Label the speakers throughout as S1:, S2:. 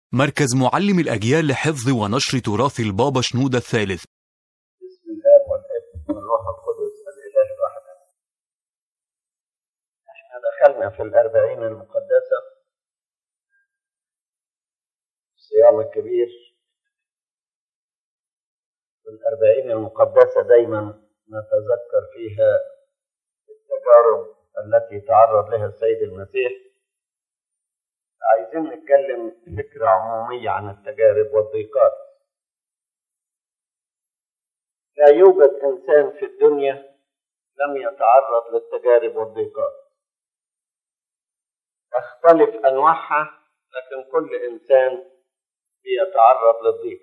S1: مركز معلم الأجيال لحفظ ونشر تراث البابا شنودة الثالث
S2: بسم الاب والابن والروح القدس الاله الواحد احنا دخلنا في الاربعين المقدسه الصيام الكبير في الاربعين المقدسه دايما نتذكر فيها التجارب التي تعرض لها السيد المسيح عايزين نتكلم فكره عموميه عن التجارب والضيقات لا يوجد انسان في الدنيا لم يتعرض للتجارب والضيقات تختلف انواعها لكن كل انسان بيتعرض للضيق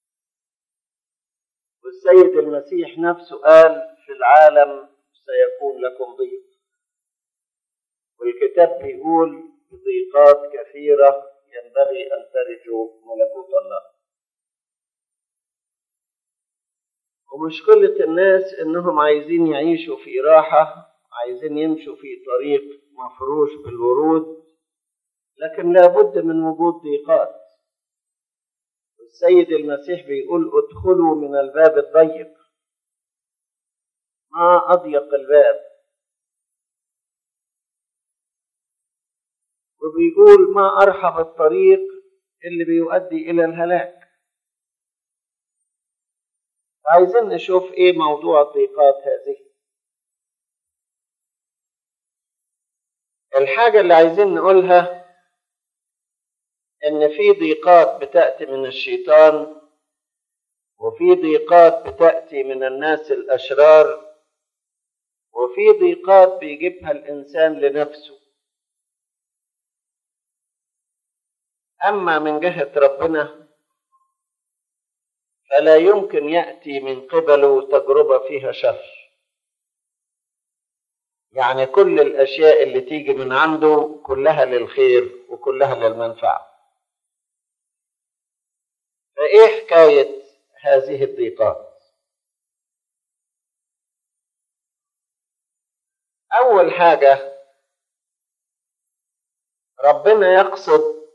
S2: والسيد المسيح نفسه قال في العالم سيكون لكم ضيق والكتاب بيقول ضيقات كثيره ينبغي ان ترجوا ملكوت الله ومشكلة الناس إنهم عايزين يعيشوا في راحة عايزين يمشوا في طريق مفروش بالورود لكن لابد من وجود ضيقات السيد المسيح بيقول ادخلوا من الباب الضيق ما أضيق الباب وبيقول ما أرحب الطريق اللي بيؤدي إلى الهلاك عايزين نشوف ايه موضوع الضيقات هذه الحاجة اللي عايزين نقولها ان في ضيقات بتأتي من الشيطان وفي ضيقات بتأتي من الناس الأشرار وفي ضيقات بيجيبها الإنسان لنفسه أما من جهة ربنا فلا يمكن ياتي من قبله تجربه فيها شر يعني كل الاشياء اللي تيجي من عنده كلها للخير وكلها للمنفعه فايه حكايه هذه الضيقات اول حاجه ربنا يقصد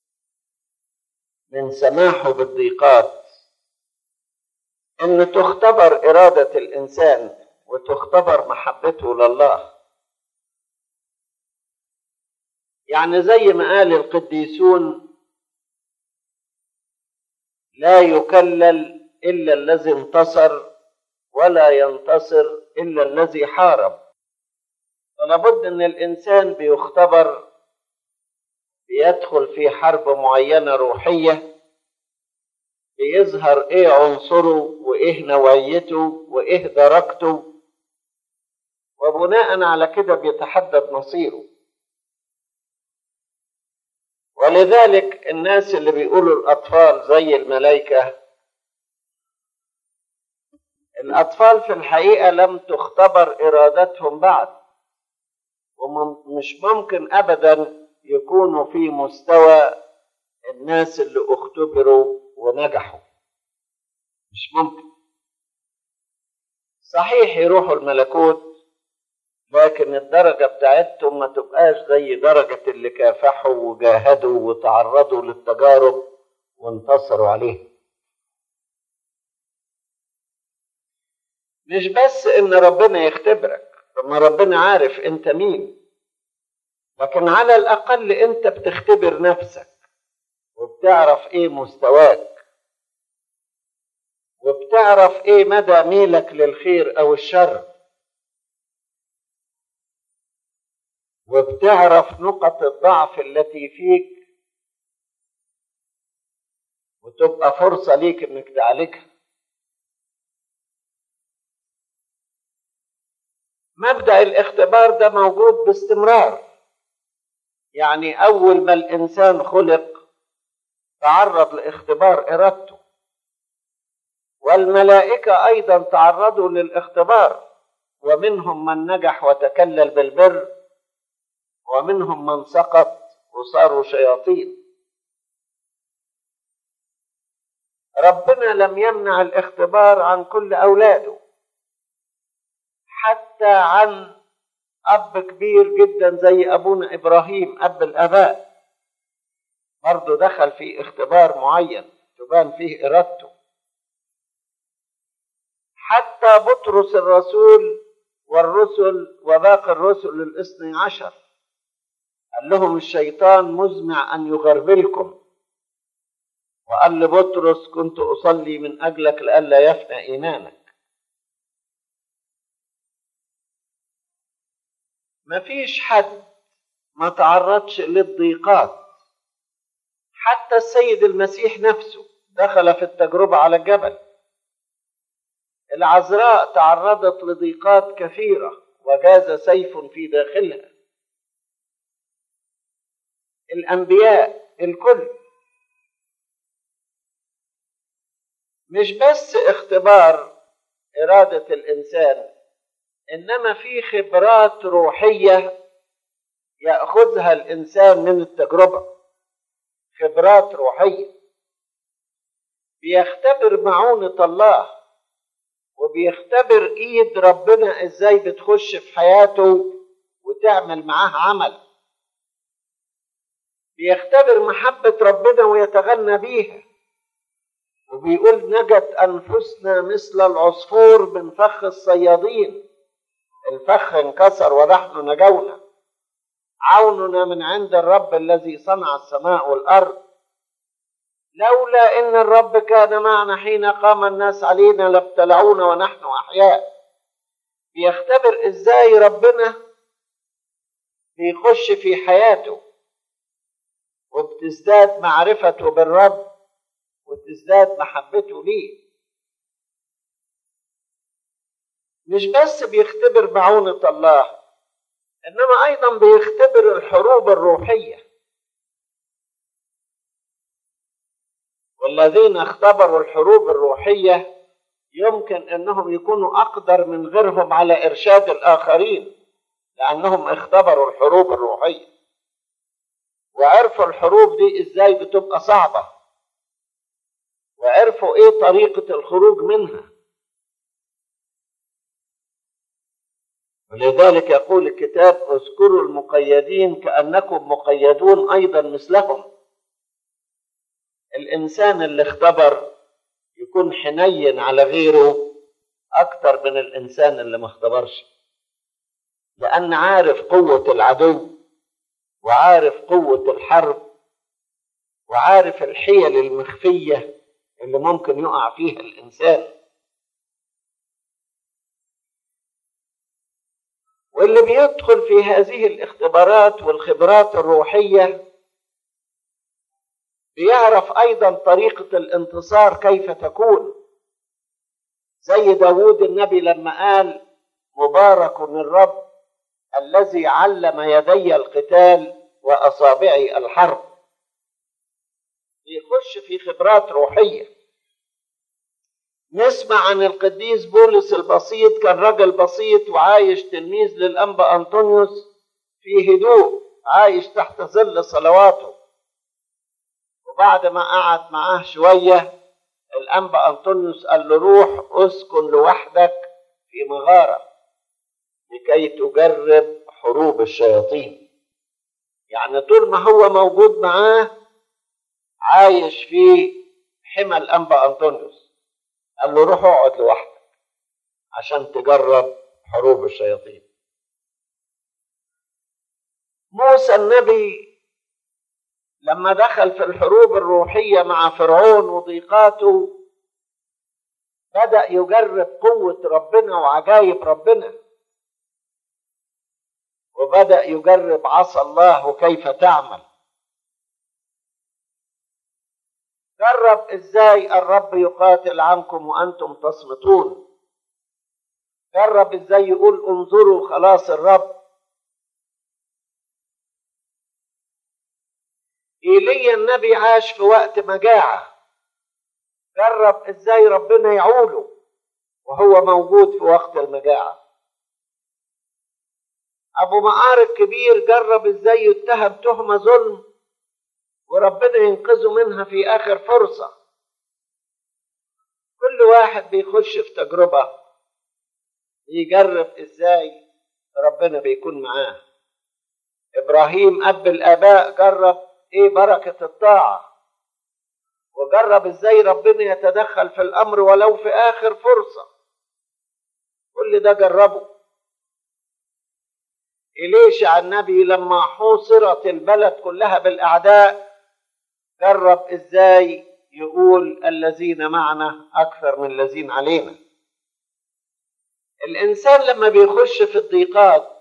S2: من سماحه بالضيقات ان تختبر اراده الانسان وتختبر محبته لله يعني زي ما قال القديسون لا يكلل الا الذي انتصر ولا ينتصر الا الذي حارب فلابد ان الانسان بيختبر بيدخل في حرب معينه روحيه بيظهر ايه عنصره وايه نوعيته وايه درجته وبناء على كده بيتحدد مصيره ولذلك الناس اللي بيقولوا الاطفال زي الملائكه الاطفال في الحقيقه لم تختبر ارادتهم بعد ومش ممكن ابدا يكونوا في مستوى الناس اللي اختبروا ونجحوا مش ممكن صحيح يروحوا الملكوت لكن الدرجة بتاعتهم ما تبقاش زي درجة اللي كافحوا وجاهدوا وتعرضوا للتجارب وانتصروا عليها مش بس ان ربنا يختبرك ما ربنا عارف انت مين لكن على الاقل انت بتختبر نفسك وبتعرف ايه مستواك وبتعرف ايه مدى ميلك للخير او الشر وبتعرف نقط الضعف التي فيك وتبقى فرصة ليك انك تعالجها مبدأ الاختبار ده موجود باستمرار يعني أول ما الإنسان خلق تعرض لاختبار إرادته والملائكة أيضا تعرضوا للاختبار ومنهم من نجح وتكلل بالبر ومنهم من سقط وصاروا شياطين ربنا لم يمنع الاختبار عن كل أولاده حتى عن أب كبير جدا زي أبونا إبراهيم أب الآباء برضه دخل في اختبار معين تبان فيه إرادته حتى بطرس الرسول والرسل وباقي الرسل الاثني عشر قال لهم الشيطان مزمع أن يغربلكم وقال لبطرس كنت أصلي من أجلك لئلا يفنى إيمانك مفيش حد ما تعرضش للضيقات حتى السيد المسيح نفسه دخل في التجربة على الجبل العذراء تعرضت لضيقات كثيرة وجاز سيف في داخلها الأنبياء الكل مش بس اختبار إرادة الإنسان إنما في خبرات روحية يأخذها الإنسان من التجربة خبرات روحية بيختبر معونة الله وبيختبر إيد ربنا إزاي بتخش في حياته وتعمل معاه عمل بيختبر محبة ربنا ويتغنى بيها وبيقول نجت أنفسنا مثل العصفور من فخ الصيادين الفخ انكسر ونحن نجونا عوننا من عند الرب الذي صنع السماء والأرض لولا إن الرب كان معنا حين قام الناس علينا لابتلعونا ونحن أحياء بيختبر إزاي ربنا بيخش في حياته وبتزداد معرفته بالرب وتزداد محبته ليه مش بس بيختبر معونة الله إنما أيضا بيختبر الحروب الروحية والذين اختبروا الحروب الروحية يمكن أنهم يكونوا أقدر من غيرهم على إرشاد الآخرين لأنهم اختبروا الحروب الروحية وعرفوا الحروب دي إزاي بتبقى صعبة وعرفوا إيه طريقة الخروج منها ولذلك يقول الكتاب اذكروا المقيدين كأنكم مقيدون أيضا مثلهم الإنسان اللي اختبر يكون حنين على غيره أكتر من الإنسان اللي ما اختبرش لأن عارف قوة العدو وعارف قوة الحرب وعارف الحيل المخفية اللي ممكن يقع فيها الإنسان واللي بيدخل في هذه الاختبارات والخبرات الروحية بيعرف أيضا طريقة الانتصار كيف تكون زي داود النبي لما قال مبارك الرب الذي علم يدي القتال وأصابعي الحرب بيخش في خبرات روحية نسمع عن القديس بولس البسيط كان رجل بسيط وعايش تلميذ للأنبا أنطونيوس في هدوء عايش تحت ظل صلواته وبعد ما قعد معاه شوية الأنبا أنطونيوس قال له روح اسكن لوحدك في مغارة لكي تجرب حروب الشياطين يعني طول ما هو موجود معاه عايش في حمى الأنبا أنطونيوس قال له روح اقعد لوحدك عشان تجرب حروب الشياطين موسى النبي لما دخل في الحروب الروحية مع فرعون وضيقاته بدأ يجرب قوة ربنا وعجائب ربنا وبدأ يجرب عصا الله وكيف تعمل جرب ازاي الرب يقاتل عنكم وانتم تصمتون جرب ازاي يقول انظروا خلاص الرب ايليا النبي عاش في وقت مجاعة جرب ازاي ربنا يعوله وهو موجود في وقت المجاعة ابو معارك كبير جرب ازاي يتهم تهمة ظلم وربنا ينقذه منها في آخر فرصة كل واحد بيخش في تجربة يجرب إزاي ربنا بيكون معاه إبراهيم أب الآباء جرب ايه بركة الطاعة وجرب ازاي ربنا يتدخل في الامر ولو في اخر فرصة كل ده جربه إليشع النبي لما حوصرت البلد كلها بالأعداء جرب إزاي يقول الذين معنا أكثر من الذين علينا الإنسان لما بيخش في الضيقات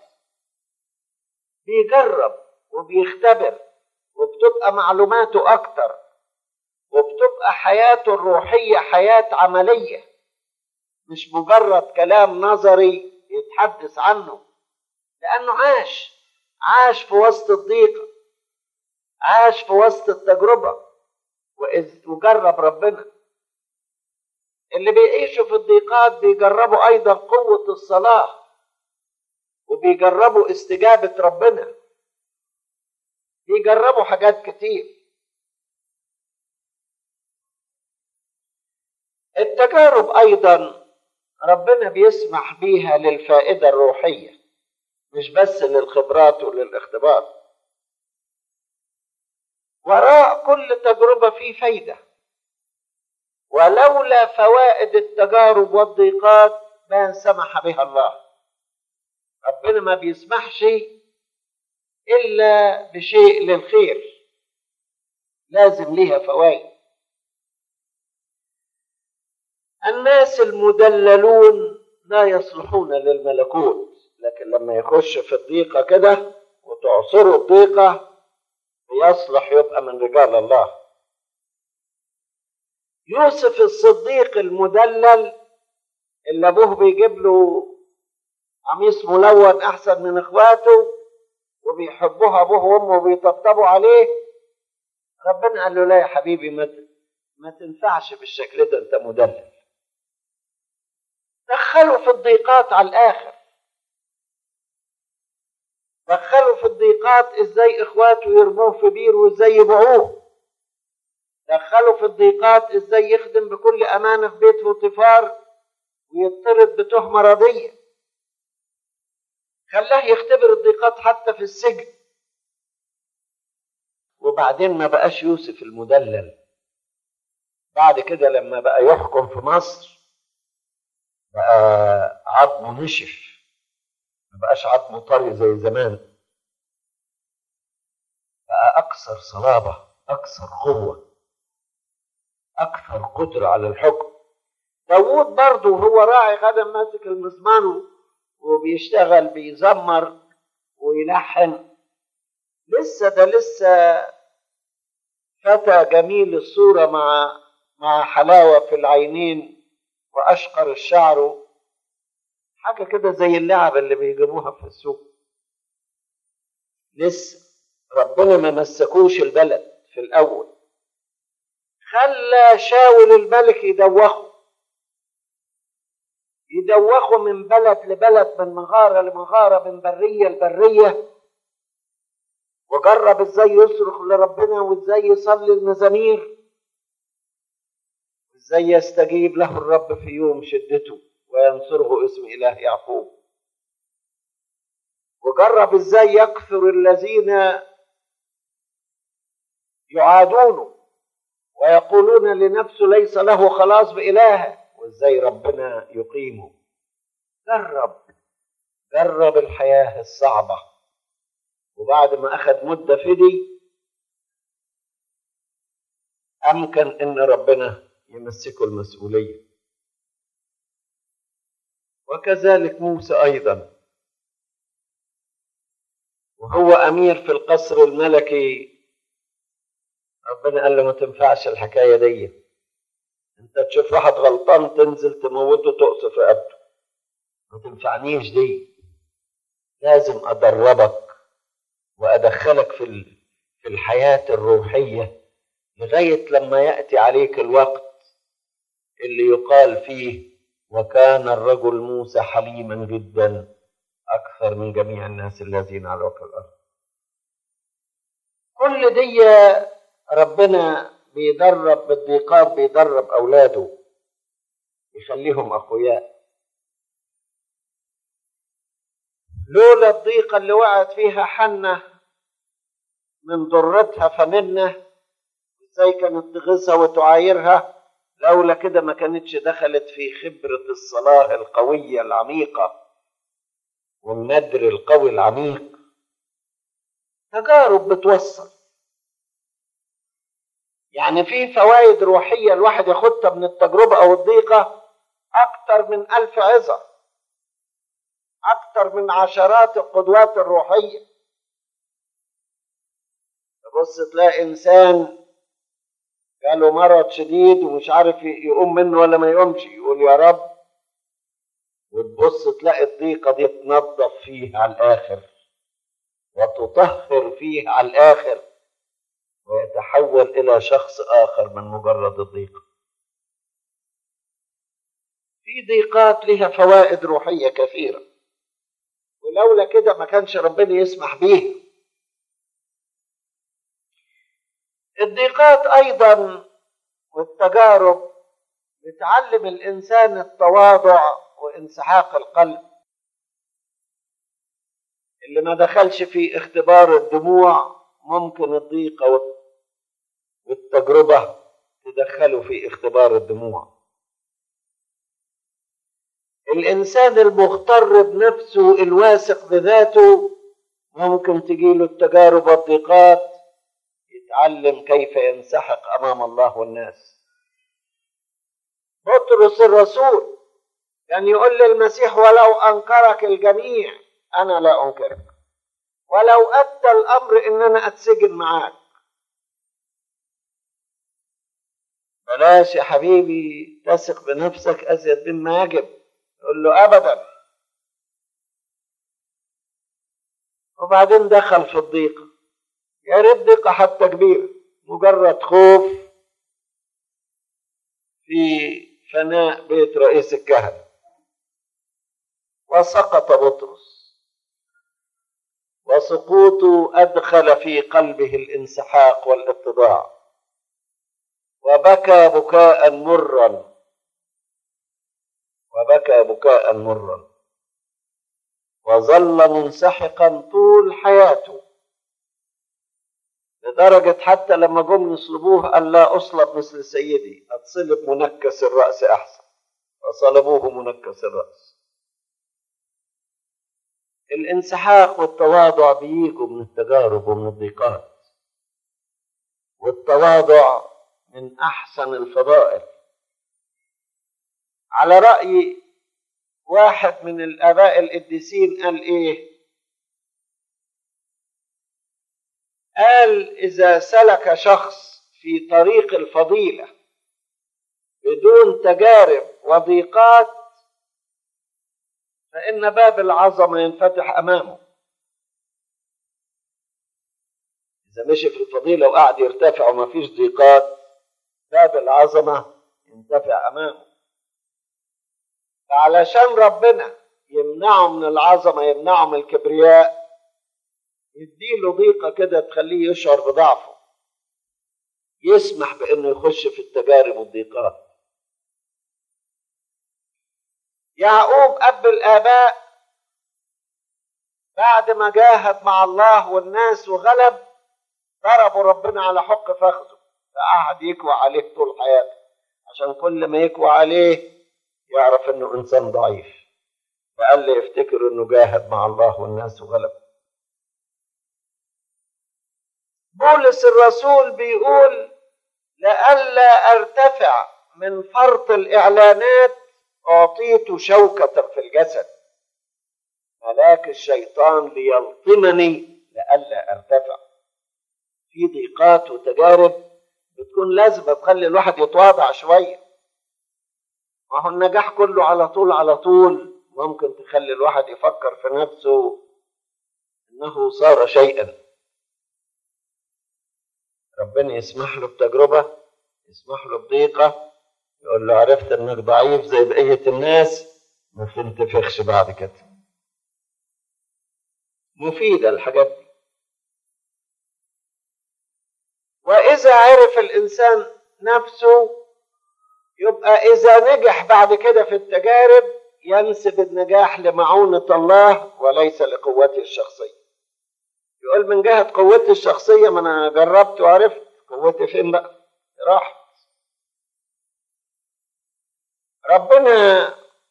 S2: بيجرب وبيختبر وبتبقى معلوماته أكتر وبتبقى حياته الروحية حياة عملية مش مجرد كلام نظري يتحدث عنه لأنه عاش عاش في وسط الضيقة عاش في وسط التجربة وإذ وجرب ربنا اللي بيعيشوا في الضيقات بيجربوا أيضا قوة الصلاة وبيجربوا استجابة ربنا بيجربوا حاجات كتير التجارب أيضا ربنا بيسمح بيها للفائدة الروحية مش بس للخبرات وللاختبار وراء كل تجربة في فايدة ولولا فوائد التجارب والضيقات ما سمح بها الله ربنا ما بيسمحش إلا بشيء للخير لازم ليها فوائد الناس المدللون لا يصلحون للملكوت لكن لما يخش في الضيقة كده وتعصره الضيقة يصلح يبقى من رجال الله يوسف الصديق المدلل اللي ابوه بيجيب له قميص ملون احسن من اخواته وبيحبوها ابوه وامه وبيطبطبوا عليه ربنا قال له لا يا حبيبي ما ما تنفعش بالشكل ده انت مدلل دخلوا في الضيقات على الاخر دخلوا في الضيقات ازاي اخواته يرموه في بير وازاي يبيعوه دخلوا في الضيقات ازاي يخدم بكل امانه في بيت بوطيفار ويطرد بتهمه رديه خلاه يختبر الضيقات حتى في السجن وبعدين ما بقاش يوسف المدلل بعد كده لما بقى يحكم في مصر بقى عظمه نشف ما بقاش عظمه طري زي زمان بقى أكثر صلابة أكثر قوة أكثر قدرة على الحكم داوود برضه وهو راعي غنم ماسك المزمار وبيشتغل بيزمر ويلحن لسه ده لسه فتى جميل الصورة مع مع حلاوة في العينين وأشقر الشعر حاجة كده زي اللعبة اللي بيجيبوها في السوق لسه ربنا ما مسكوش البلد في الأول خلى شاول الملك يدوخه يدوخوا من بلد لبلد من مغارة لمغارة من برية لبرية وجرب ازاي يصرخ لربنا وازاي يصلي المزامير وازاي يستجيب له الرب في يوم شدته وينصره اسم اله يعقوب وجرب ازاي يكثر الذين يعادونه ويقولون لنفسه ليس له خلاص بإلهه وازاي ربنا يقيمه جرب جرب الحياة الصعبة وبعد ما أخذ مدة فدي أمكن إن ربنا يمسكه المسؤولية وكذلك موسى أيضا وهو أمير في القصر الملكي ربنا قال له ما تنفعش الحكاية دي انت تشوف واحد غلطان تنزل تموته تقصف رقبته ما تنفعنيش دي لازم ادربك وادخلك في في الحياه الروحيه لغايه لما ياتي عليك الوقت اللي يقال فيه وكان الرجل موسى حليما جدا اكثر من جميع الناس الذين على وجه الارض كل دي ربنا بيدرب بالضيقات بيدرب اولاده يخليهم اقوياء لولا الضيقه اللي وقعت فيها حنه من ضرتها فمنه ازاي كانت تغيظها وتعايرها لولا كده ما كانتش دخلت في خبرة الصلاة القوية العميقة والندر القوي العميق تجارب بتوصل يعني في فوائد روحية الواحد ياخدها من التجربة أو الضيقة أكتر من ألف عظة أكتر من عشرات القدوات الروحية تبص تلاقي إنسان جاله مرض شديد ومش عارف يقوم منه ولا ما يقومش يقول يا رب وتبص تلاقي الضيقة دي تنظف فيه على الآخر وتطهر فيه على الآخر ويتحول إلى شخص آخر من مجرد الضيقة في ضيقات لها فوائد روحية كثيرة ولولا كده ما كانش ربنا يسمح بيها الضيقات أيضا والتجارب بتعلم الإنسان التواضع وانسحاق القلب اللي ما دخلش في اختبار الدموع ممكن الضيقة والتجربة تدخله في اختبار الدموع الإنسان المغتر بنفسه الواثق بذاته ممكن تجيله التجارب والضيقات يتعلم كيف ينسحق أمام الله والناس بطرس الرسول كان يقول للمسيح ولو أنكرك الجميع أنا لا أنكرك ولو أدى الأمر إن أنا أتسجن معاك بلاش يا حبيبي تثق بنفسك أزيد مما يجب يقول له أبدا وبعدين دخل في الضيقة يا ريت ضيقة حتى كبيرة مجرد خوف في فناء بيت رئيس الكهنة وسقط بطرس وسقوطه أدخل في قلبه الانسحاق والاتضاع وبكى بكاء مرا وبكى بكاء مرا وظل منسحقا طول حياته لدرجة حتى لما جم يصلبوه قال لا أصلب مثل سيدي أتصلب منكس الرأس أحسن فصلبوه منكس الرأس الانسحاق والتواضع بيجوا من التجارب ومن الضيقات والتواضع من أحسن الفضائل على رأي واحد من الآباء القديسين قال إيه قال إذا سلك شخص في طريق الفضيلة بدون تجارب وضيقات فإن باب العظمة ينفتح أمامه إذا مشي في الفضيلة وقعد يرتفع وما فيش ضيقات باب العظمة ينتفع أمامه فعلشان ربنا يمنعه من العظمة يمنعه من الكبرياء يديله ضيقة كده تخليه يشعر بضعفه يسمح بأنه يخش في التجارب والضيقات يعقوب أب الآباء بعد ما جاهد مع الله والناس وغلب ضربوا ربنا على حق فخذه فقعد يكوى عليه طول حياته عشان كل ما يكوى عليه يعرف انه انسان ضعيف فقال لي يفتكر انه جاهد مع الله والناس وغلب بولس الرسول بيقول لئلا ارتفع من فرط الاعلانات اعطيت شوكة في الجسد ملاك الشيطان ليلطمني لئلا ارتفع في ضيقات وتجارب بتكون لازم تخلي الواحد يتواضع شويه ما هو النجاح كله على طول على طول ممكن تخلي الواحد يفكر في نفسه انه صار شيئا ربنا يسمح له بتجربه يسمح له بضيقه يقول له عرفت انك ضعيف زي بقيه الناس ما تنتفخش بعد كده مفيده الحاجات دي واذا عرف الانسان نفسه يبقى إذا نجح بعد كده في التجارب ينسب النجاح لمعونة الله وليس لقوته الشخصية يقول من جهة قوتي الشخصية ما أنا جربت وعرفت قوتي فين بقى راحت ربنا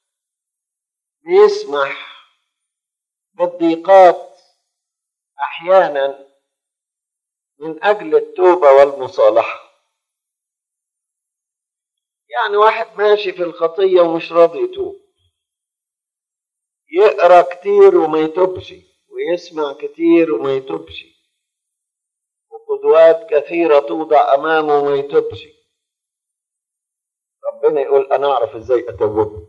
S2: بيسمح بالضيقات أحيانا من أجل التوبة والمصالحة يعني واحد ماشي في الخطية ومش راضي يتوب يقرا كتير وما يتوبش ويسمع كتير وما يتوبش وقدوات كثيرة توضع أمامه وما يتوبش ربنا يقول أنا أعرف إزاي أتوبه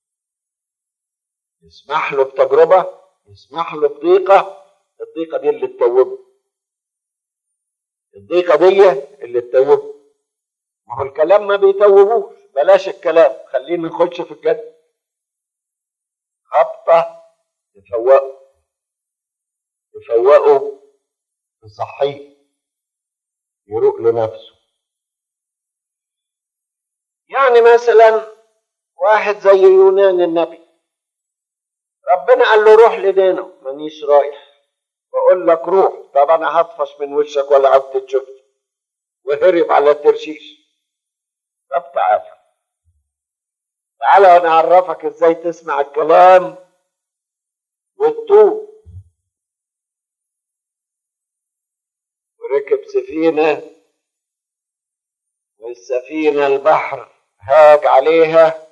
S2: يسمح له بتجربة يسمح له بضيقة الضيقة دي اللي تتوبه الضيقة دي اللي تتوبه ما هو الكلام ما بيتوبوش بلاش الكلام خلينا نخش في الجد خبطة تفوقه تفوقه تصحيه يروق لنفسه يعني مثلا واحد زي يونان النبي ربنا قال له روح لدينه مانيش رايح بقول لك روح طب انا هطفش من وشك ولا عاوز تشوفني وهرب على الترشيش طب تعالى تعالى وانا اعرفك ازاي تسمع الكلام وتتوب وركب سفينة والسفينة البحر هاج عليها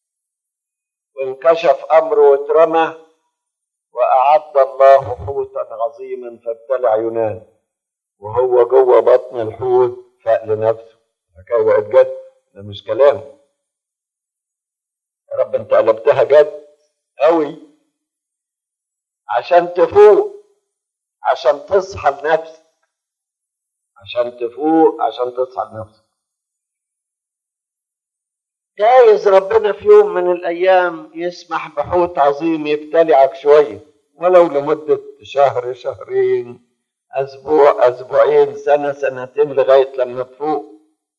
S2: وانكشف أمره واترمى وأعد الله حوتا عظيما فابتلع يونان وهو جوه بطن الحوت فاق لنفسه حكاية بقت جد ده مش كلام يا رب انت قلبتها جد قوي عشان تفوق عشان تصحى لنفسك عشان تفوق عشان تصحى لنفسك جايز ربنا في يوم من الايام يسمح بحوت عظيم يبتلعك شويه ولو لمده شهر شهرين اسبوع اسبوعين سنه سنتين لغايه لما تفوق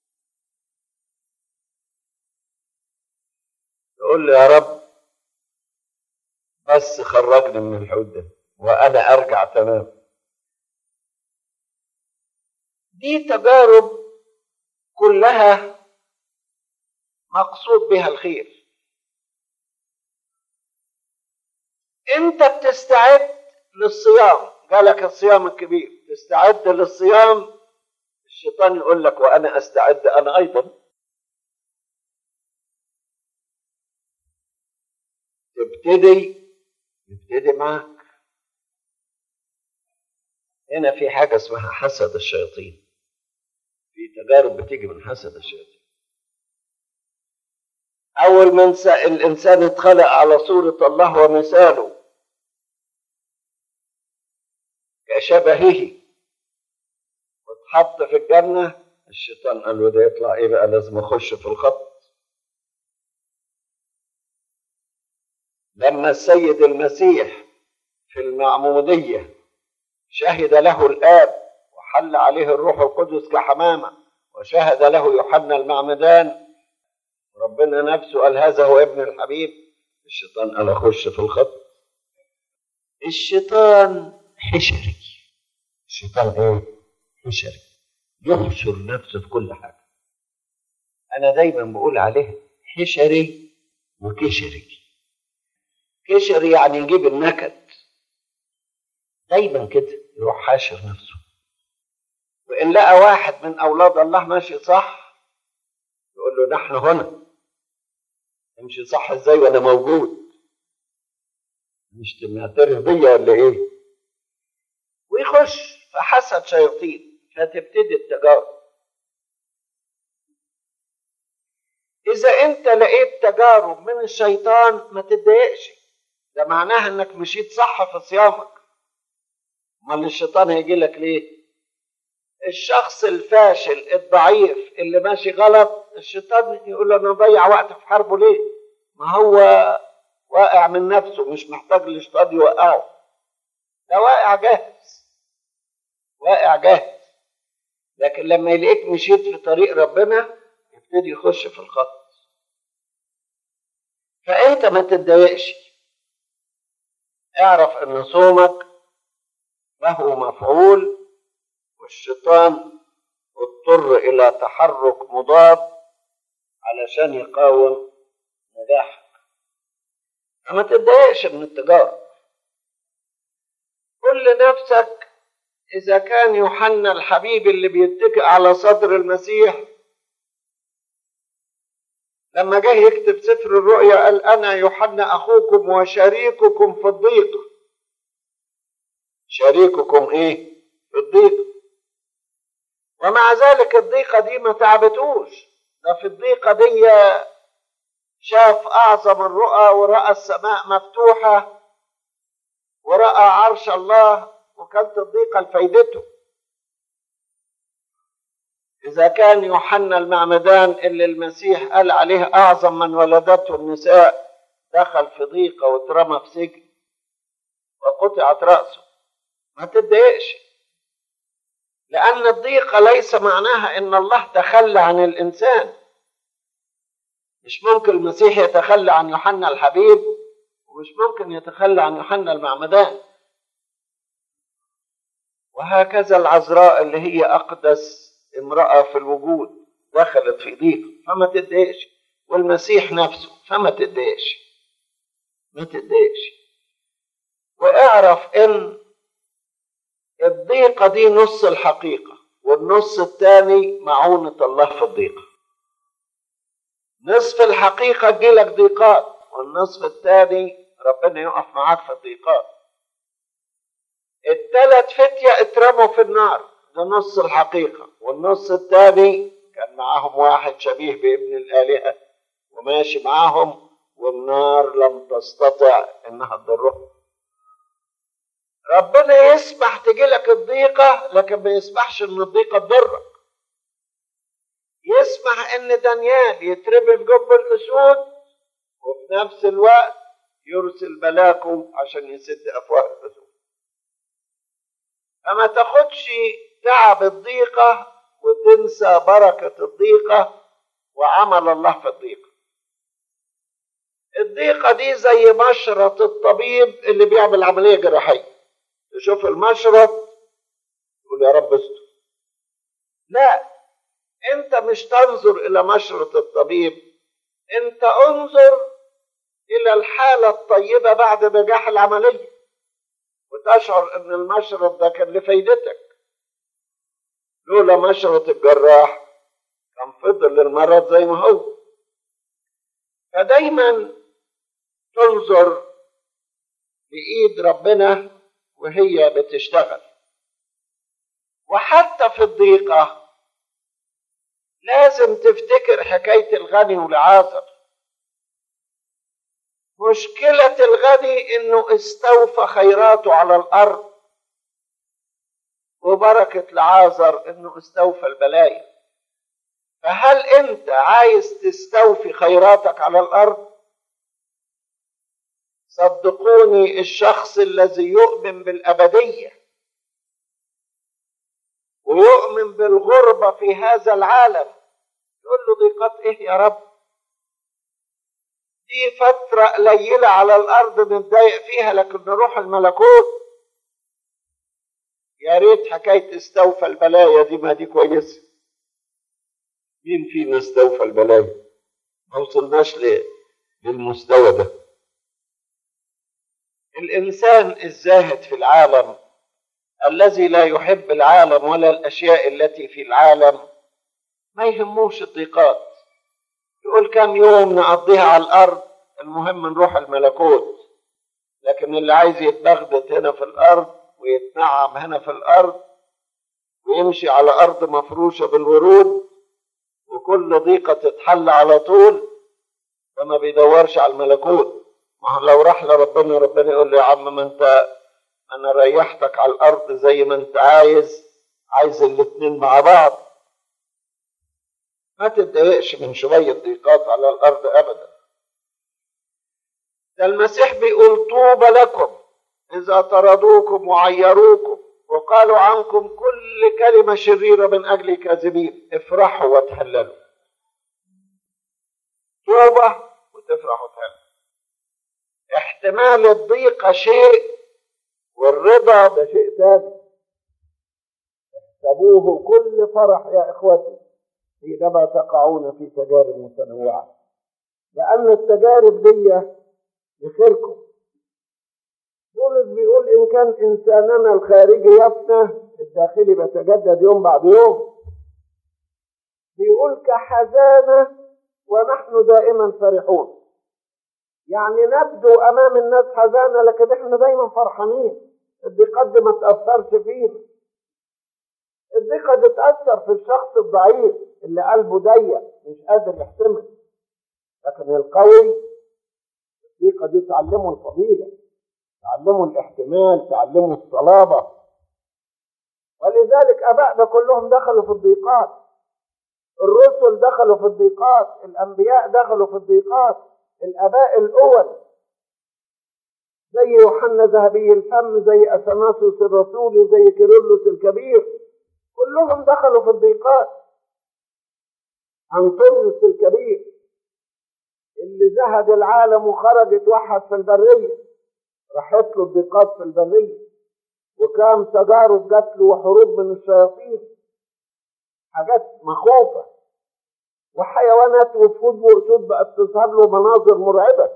S2: تقول له يا رب بس خرجني من الحوت ده وانا ارجع تمام دي تجارب كلها مقصود بها الخير انت بتستعد للصيام جالك الصيام الكبير تستعد للصيام الشيطان يقول لك وانا استعد انا ايضا تبتدي يبتدي معك هنا في حاجة اسمها حسد الشياطين في تجارب بتيجي من حسد الشياطين أول ما الإنسان اتخلق على صورة الله ومثاله كشبهه واتحط في الجنة الشيطان قال له ده يطلع ايه بقى لازم اخش في الخط لما السيد المسيح في المعمودية شهد له الآب وحل عليه الروح القدس كحمامة وشهد له يوحنا المعمدان ربنا نفسه قال هذا هو ابن الحبيب الشيطان قال اخش في الخط الشيطان حشري الشيطان ايه حشري يحشر نفسه في كل حاجه انا دايما بقول عليه حشري وكشري كشري يعني يجيب النكد دايما كده يروح حاشر نفسه وان لقى واحد من اولاد الله ماشي صح يقول له نحن هنا امشي صح ازاي وانا موجود مش معترف بيا ولا ايه ويخش في حسد شياطين فتبتدي التجارب اذا انت لقيت تجارب من الشيطان ما تتضايقش ده معناها انك مشيت صح في صيامك امال الشيطان هيجي لك ليه الشخص الفاشل الضعيف اللي ماشي غلط الشيطان يقول له انا اضيع وقت في حربه ليه ما هو واقع من نفسه مش محتاج الاشتراط يوقعه ده واقع جاهز واقع جاهز لكن لما يلاقيك مشيت في طريق ربنا يبتدي يخش في الخط فانت ما تتضايقش اعرف ان صومك له مفعول والشيطان اضطر إلى تحرك مضاد علشان يقاوم نجاحك فما تتضايقش من التجارة قل لنفسك إذا كان يوحنا الحبيب اللي بيتكئ على صدر المسيح لما جه يكتب سفر الرؤيا قال أنا يوحنا أخوكم وشريككم في الضيق شريككم إيه؟ في الضيق ومع ذلك الضيقة دي ما تعبتوش ده في الضيقة دي شاف أعظم الرؤى ورأى السماء مفتوحة ورأى عرش الله وكانت الضيقة لفايدته إذا كان يوحنا المعمدان اللي المسيح قال عليه أعظم من ولدته النساء دخل في ضيقة واترمى في سجن وقطعت رأسه ما تتضايقش لأن الضيقة ليس معناها إن الله تخلى عن الإنسان مش ممكن المسيح يتخلى عن يوحنا الحبيب ومش ممكن يتخلى عن يوحنا المعمدان وهكذا العذراء اللي هي أقدس امرأة في الوجود دخلت في ضيق فما تتضايقش والمسيح نفسه فما تتضايقش ما تتضايقش واعرف ان الضيقة دي نص الحقيقة والنص الثاني معونة الله في الضيقة نصف الحقيقة تجيلك ضيقات والنصف الثاني ربنا يقف معاك في الضيقات الثلاث فتية اترموا في النار ده نص الحقيقة والنص الثاني كان معاهم واحد شبيه بابن الآلهة وماشي معاهم والنار لم تستطع انها تضرهم ربنا يسمح تجيلك الضيقة لكن ما يسمحش ان الضيقة تضرك يسمح ان دانيال يترمي في جب الاسود وفي نفس الوقت يرسل ملاكه عشان يسد افواه الاسود فما تاخدش تعب الضيقة وتنسى بركة الضيقة وعمل الله في الضيقة الضيقة دي زي مشرط الطبيب اللي بيعمل عملية جراحية تشوف المشرط تقول يا رب استر لا انت مش تنظر الى مشرط الطبيب انت انظر الى الحالة الطيبة بعد نجاح العملية وتشعر ان المشرط ده كان لفايدتك لولا مشرط الجراح كان فضل المرض زي ما هو فدايما تنظر لإيد ربنا وهي بتشتغل وحتى في الضيقة لازم تفتكر حكاية الغني والعازر مشكلة الغني انه استوفى خيراته على الارض وبركة العازر انه استوفى البلايا فهل انت عايز تستوفي خيراتك على الارض صدقوني الشخص الذي يؤمن بالابديه ويؤمن بالغربه في هذا العالم يقول له ضيقات ايه يا رب دي فتره قليله على الارض نتضايق فيها لكن نروح الملكوت يا ريت حكايه استوفى البلايا دي ما دي كويسه مين فينا استوفى البلايا ما وصلناش للمستوى ده الانسان الزاهد في العالم الذي لا يحب العالم ولا الاشياء التي في العالم ما يهموش الضيقات يقول كم يوم نقضيها على الارض المهم نروح الملكوت لكن اللي عايز يتبغدد هنا في الارض ويتنعم هنا في الارض ويمشي على ارض مفروشه بالورود وكل ضيقه تتحل على طول فما بيدورش على الملكوت ما هو لو راح لربنا ربنا يقول له يا عم ما انت انا ريحتك على الارض زي ما انت عايز عايز الاتنين مع بعض ما تتضايقش من شوية ضيقات على الارض ابدا ده المسيح بيقول طوبى لكم اذا طردوكم وعيروكم وقالوا عنكم كل كلمة شريرة من اجل كاذبين افرحوا وتهللوا طوبى وتفرحوا وتهللوا احتمال الضيقة شيء والرضا ده شيء ثاني احسبوه كل فرح يا اخوتي حينما تقعون في تجارب متنوعه لان التجارب دي لخيركم بولس بيقول ان كان انساننا الخارجي يفنى الداخلي بيتجدد يوم بعد يوم بيقول كحزانه ونحن دائما فرحون يعني نبدو امام الناس حزانه لكن احنا دايما فرحانين الضيقات دي ما تاثرش فينا الضيقه دي تاثر في الشخص الضعيف اللي قلبه ضيق مش قادر يحتمل لكن القوي الضيقه دي تعلمه الفضيله تعلمه الاحتمال تعلمه الصلابه ولذلك ابائنا كلهم دخلوا في الضيقات الرسل دخلوا في الضيقات الانبياء دخلوا في الضيقات الاباء الاول زي يوحنا ذهبي الفم زي اثناسوس الرسولي زي كيرلس الكبير كلهم دخلوا في الضيقات انطونيوس الكبير اللي زهد العالم وخرج اتوحد في البريه راحت له الضيقات في البريه وكان تجارب جات له وحروب من الشياطين حاجات مخوفه وحيوانات وفود واسود بقت تظهر له مناظر مرعبه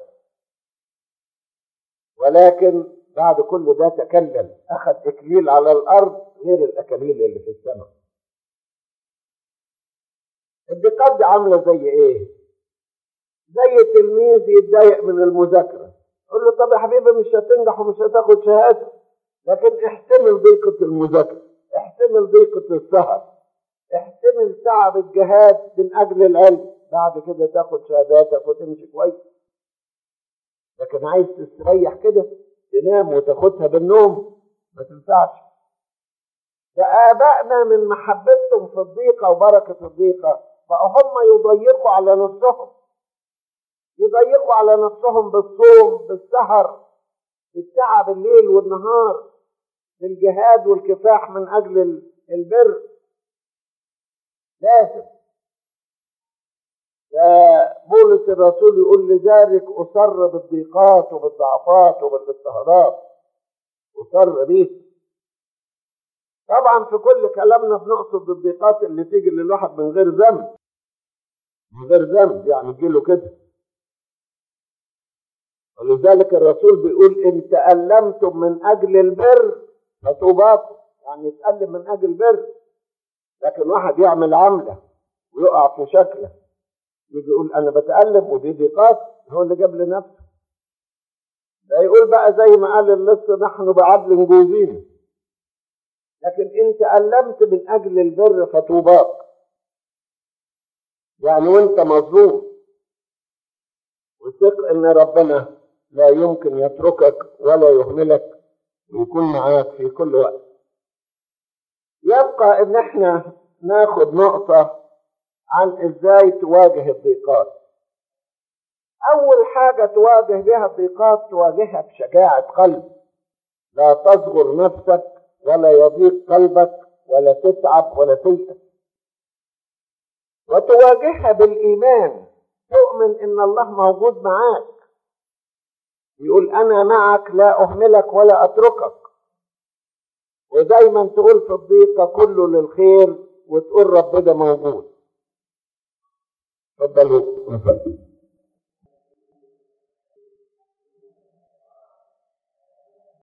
S2: ولكن بعد كل ده تكلم اخذ اكليل على الارض غير الاكاليل اللي في السماء الضيقات دي عامله زي ايه زي تلميذ يتضايق من المذاكره يقول له طب يا حبيبي مش هتنجح ومش هتاخد شهاده لكن احتمل ضيقه المذاكره احتمل ضيقه السهر احتمل تعب الجهاد من اجل العلم بعد كده تاخد شهاداتك وتمشي كويس لكن عايز تستريح كده تنام وتاخدها بالنوم ما تنفعش ده آبائنا من محبتهم في الضيقة وبركة الضيقة بقوا هم يضيقوا على نفسهم يضيقوا على نفسهم بالصوم بالسهر بالتعب الليل والنهار بالجهاد والكفاح من أجل البر لازم بولس الرسول يقول لذلك أصر بالضيقات وبالضعفات وبالاضطهادات أصر به طبعا في كل كلامنا بنقصد الضيقات اللي تيجي للواحد من غير ذنب من غير ذنب يعني تجيله كده ولذلك الرسول بيقول ان تألمتم من اجل البر فطوباكم يعني يتألم من اجل البر لكن واحد يعمل عملة ويقع في شكله يجي يقول انا بتألم ودي ضيقات هو اللي جاب لنفسه ده يقول بقى زي ما قال اللص نحن بعدل جوزين لكن ان تألمت من اجل البر فطوباك يعني وانت مظلوم وثق ان ربنا لا يمكن يتركك ولا يهملك ويكون معاك في كل وقت يبقى ان احنا ناخد نقطة عن ازاي تواجه الضيقات اول حاجة تواجه بها الضيقات تواجهها بشجاعة قلب لا تصغر نفسك ولا يضيق قلبك ولا تتعب ولا تيأس وتواجهها بالإيمان تؤمن إن الله موجود معاك يقول أنا معك لا أهملك ولا أتركك ودايما تقول في الضيقة كله للخير وتقول ربنا موجود تفضلوا